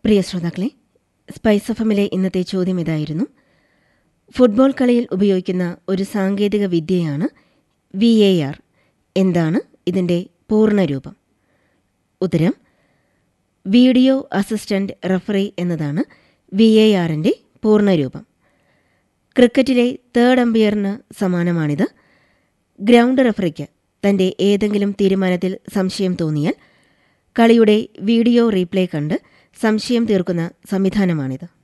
പ്രിയ ശ്രോതാക്കളെ സ്പൈസ് എഫമിലെ ഇന്നത്തെ ചോദ്യം ഇതായിരുന്നു ഫുട്ബോൾ കളിയിൽ ഉപയോഗിക്കുന്ന ഒരു സാങ്കേതിക വിദ്യയാണ് വി എ ആർ എന്താണ് ഇതിൻ്റെ പൂർണ്ണരൂപം ഉത്തരം വീഡിയോ അസിസ്റ്റന്റ് റഫറി എന്നതാണ് വി എ ആറിൻ്റെ പൂർണ്ണരൂപം ക്രിക്കറ്റിലെ തേർഡ് അമ്പയറിന് സമാനമാണിത് ഗ്രൗണ്ട് റഫറിക്ക് തന്റെ ഏതെങ്കിലും തീരുമാനത്തിൽ സംശയം തോന്നിയാൽ കളിയുടെ വീഡിയോ റീപ്ലേ കണ്ട് സംശയം തീർക്കുന്ന സംവിധാനമാണിത്